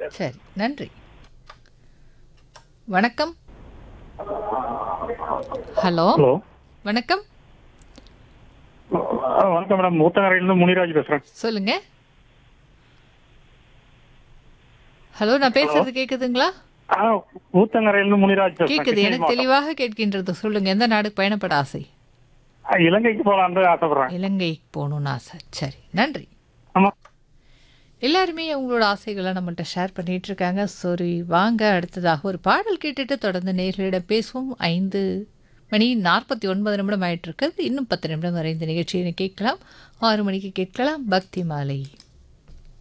சரி நன்றி வணக்கம் ஹலோ ஹலோ வணக்கம் வணக்கம் மேடம் ஊத்தங்கரையிலிருந்து முனிராஜ் பேசுறேன் சொல்லுங்க ஹலோ நான் பேசுறது கேக்குதுங்களா ஆ ஊத்தங்கரையிலிருந்து முனிராஜ் பேசுறேன் கேக்குது கிருஷ்ணகிரி எனக்கு மாவட்டம். தெளிவாக கேட்கின்றது சொல்லுங்க எந்த நாடுக்கு பயணப்பட ஆசை ஆ, இலங்கைக்கு போலான்னு ஆசைப்படுறேன் இலங்கைக்கு போகணும்னு ஆசை சரி நன்றி ஆமா எல்லாருமே அவங்களோட ஆசைகளை நம்மள்ட்ட ஷேர் பண்ணிட்டு இருக்காங்க சரி வாங்க அடுத்ததாக ஒரு பாடல் கேட்டுட்டு தொடர்ந்து நேர்களிடம் பேசுவோம் ஐந்து மணி நாற்பத்தி ஒன்பது நிமிடம் ஆயிட்டு இருக்குது இன்னும் பத்து நிமிடம் வரை இந்த நிகழ்ச்சியை கேட்கலாம் ஆறு மணிக்கு கேட்கலாம் பக்தி மாலை